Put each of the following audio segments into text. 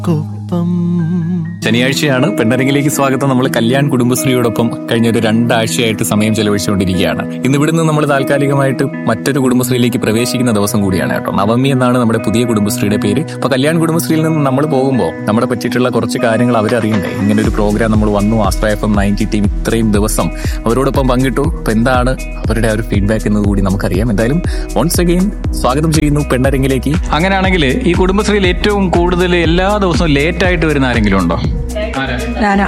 കൊപ്പം ശനിയാഴ്ചയാണ് പെണ്ണരങ്ങിലേക്ക് സ്വാഗതം നമ്മൾ കല്യാൺ കുടുംബശ്രീയോടൊപ്പം കഴിഞ്ഞ ഒരു രണ്ടാഴ്ചയായിട്ട് സമയം ചെലവഴിച്ചുകൊണ്ടിരിക്കുകയാണ് ഇന്ന് ഇവിടുന്ന് നമ്മൾ താൽക്കാലികമായിട്ട് മറ്റൊരു കുടുംബശ്രീയിലേക്ക് പ്രവേശിക്കുന്ന ദിവസം കൂടിയാണ് കേട്ടോ നവമി എന്നാണ് നമ്മുടെ പുതിയ കുടുംബശ്രീയുടെ പേര് അപ്പൊ കല്യാൺ കുടുംബശ്രീയിൽ നിന്ന് നമ്മൾ പോകുമ്പോൾ നമ്മളെ പറ്റിയിട്ടുള്ള കുറച്ച് കാര്യങ്ങൾ അവരറിയണ്ടേ ഇങ്ങനെ ഒരു പ്രോഗ്രാം നമ്മൾ വന്നു Astra F M ninety team ഇത്രയും ദിവസം അവരോടൊപ്പം പങ്കിട്ടു അപ്പൊ എന്താണ് അവരുടെ ആ ഒരു ഫീഡ്ബാക്ക് എന്നത് കൂടി നമുക്കറിയാം എന്തായാലും വൺസ് അഗെയിൻ സ്വാഗതം ചെയ്യുന്നു പെണ്ണരങ്ങിലേക്ക് അങ്ങനെയാണെങ്കിൽ ഈ കുടുംബശ്രീയിൽ ഏറ്റവും കൂടുതൽ എല്ലാ ദിവസവും ലേറ്റ് ആയിട്ട് വരുന്ന ആരെങ്കിലും ഉണ്ടോ ഞാനാ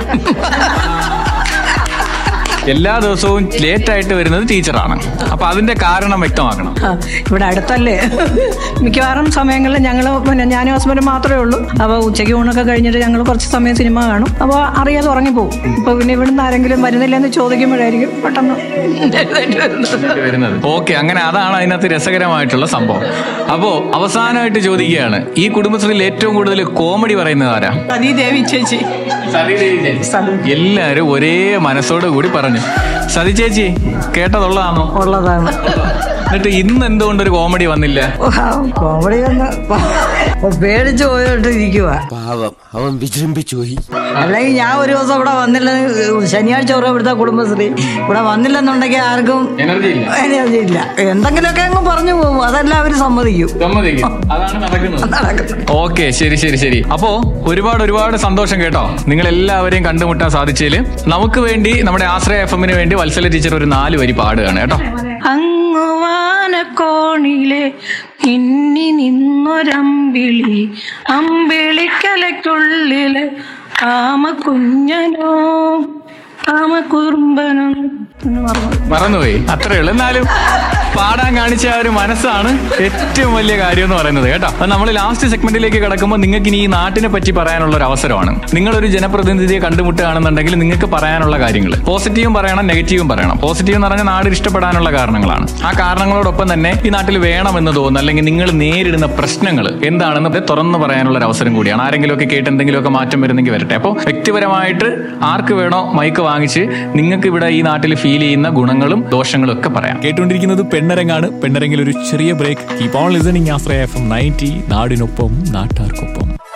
എല്ലാ ദിവസവും ലേറ്റ് ആയിട്ട് വരുന്നത് ടീച്ചറാണ് അപ്പൊ അതിന്റെ കാരണം വ്യക്തമാക്കണം ആ, ഇവിടെ അടുത്തല്ലേ മിക്കവാറും സമയങ്ങളിൽ ഞങ്ങൾ പിന്നെ ഞാനും ഹസ്ബൻഡും മാത്രമേ ഉള്ളൂ അപ്പോൾ ഉച്ചയ്ക്ക് ഊണൊക്കെ കഴിഞ്ഞിട്ട് ഞങ്ങൾ കുറച്ച് സമയം സിനിമ കാണും അപ്പോൾ അറിയാതെ ഉറങ്ങിപ്പോകും അപ്പോൾ പിന്നെ ഇവിടുന്ന് ആരെങ്കിലും വരുന്നില്ല എന്ന് ചോദിക്കുമ്പോഴായിരിക്കും പെട്ടെന്ന് എഴുന്നേറ്റ് വരുന്നത് വരുന്നത് ഓക്കെ അങ്ങനെ അതാണ് അതിനകത്ത് രസകരമായിട്ടുള്ള സംഭവം അപ്പോ അവസാനമായിട്ട് ചോദിക്കുകയാണ് ഈ കുടുംബശ്രീയിൽ ഏറ്റവും കൂടുതൽ കോമഡി പറയുന്നത് ആരാ സതീ ദേവി ചേച്ചി എല്ലാരും ഒരേ മനസ്സോട് കൂടി പറഞ്ഞു സതി ചേച്ചി കേട്ടതുള്ളതാണോ ഉള്ളതാണ് എന്നിട്ട് ഇന്ന് എന്തുകൊണ്ട് ഒരു കോമഡി വന്നില്ല കോമഡി ഒന്ന് പേടിച്ചു പോയിട്ട് ഇരിക്കുക പാവം അവൻ വിജൃംഭിച്ചു പോയി അല്ലെങ്കിൽ ഞാൻ ഒരു ദിവസം ഇവിടെ വന്നില്ല ശനിയാഴ്ച ഒരു ഇവിടുത്തെ കുടുംബശ്രീ ഇവിടെ വന്നില്ലെന്നുണ്ടെങ്കിൽ ആർക്കും എനർജി ഇല്ല എനർജി ഇല്ല എന്തെങ്കിലുമൊക്കെ അങ്ങ് പറഞ്ഞു പോകും അതെല്ലാം അവർ സമ്മതിക്കും സമ്മതിക്കും അതാണ് നടക്കുന്നത് നടക്കുന്നത് ഓക്കെ ശരി ശരി ശരി അപ്പോ ഒരുപാട് ഒരുപാട് സന്തോഷം കേട്ടോ നിങ്ങൾ എല്ലാവരെയും കണ്ടുമുട്ടാൻ സാധിച്ചതിൽ നമുക്ക് വേണ്ടി നമ്മുടെ ആശ്രയ എഫ് എമ്മിന് വേണ്ടി വത്സല ടീച്ചർ ഒരു നാല് വരി പാടുകയാണ് കേട്ടോ അങ്ങുവാനക്കോണിലെ ഇന്നി നിന്നൊരമ്പിളി അമ്പിളിക്കലയ്ക്കുള്ളില് ആമ കുഞ്ഞനോ ആമ കുറുമ്പനോ എന്ന് പറഞ്ഞു മറന്നുപോയി അത്രേ ഉള്ളൂ എന്നാലും പാടാൻ കാണിച്ച ആ ഒരു മനസ്സാണ് ഏറ്റവും വലിയ കാര്യം എന്ന് പറയുന്നത് കേട്ടോ അപ്പൊ നമ്മൾ ലാസ്റ്റ് സെഗ്മെന്റിലേക്ക് കിടക്കുമ്പോൾ നിങ്ങൾക്ക് ഇനി ഈ നാട്ടിനെ പറ്റി പറയാനുള്ള ഒരു അവസരമാണ് നിങ്ങളൊരു ജനപ്രതിനിധിയെ കണ്ടുമുട്ടുകയാണെന്നുണ്ടെങ്കിൽ നിങ്ങൾക്ക് പറയാനുള്ള കാര്യങ്ങൾ പോസിറ്റീവും പറയണം നെഗറ്റീവും പറയണം പോസിറ്റീവ് എന്ന് പറഞ്ഞാൽ നാട് ഇഷ്ടപ്പെടാനുള്ള കാരണങ്ങളാണ് ആ കാരണങ്ങളോടൊപ്പം തന്നെ ഈ നാട്ടിൽ വേണമെന്ന് തോന്നുന്നു അല്ലെങ്കിൽ നിങ്ങൾ നേരിടുന്ന പ്രശ്നങ്ങൾ എന്താണെന്ന് തുറന്നു പറയാനുള്ള ഒരു അവസരം കൂടിയാണ് ആരെങ്കിലും ഒക്കെ കേട്ട് എന്തെങ്കിലുമൊക്കെ മാറ്റം വരുന്നെങ്കിൽ വരട്ടെ അപ്പോൾ വ്യക്തിപരമായിട്ട് ആർക്ക് വേണോ മൈക്ക് വാങ്ങിച്ച് നിങ്ങൾക്ക് ഇവിടെ ഈ നാട്ടിൽ ഫീൽ ചെയ്യുന്ന ഗുണങ്ങളും ദോഷങ്ങളും ഒക്കെ പറയാം കേട്ടുകൊണ്ടിരിക്കുന്നത് പെണ്ണരങ്ങാണ് പെണ്ണരങ്ങിൽ ഒരു ചെറിയ break keep on listening Ashraya F M ninety നാടിനൊപ്പം നാട്ടാർക്കൊപ്പം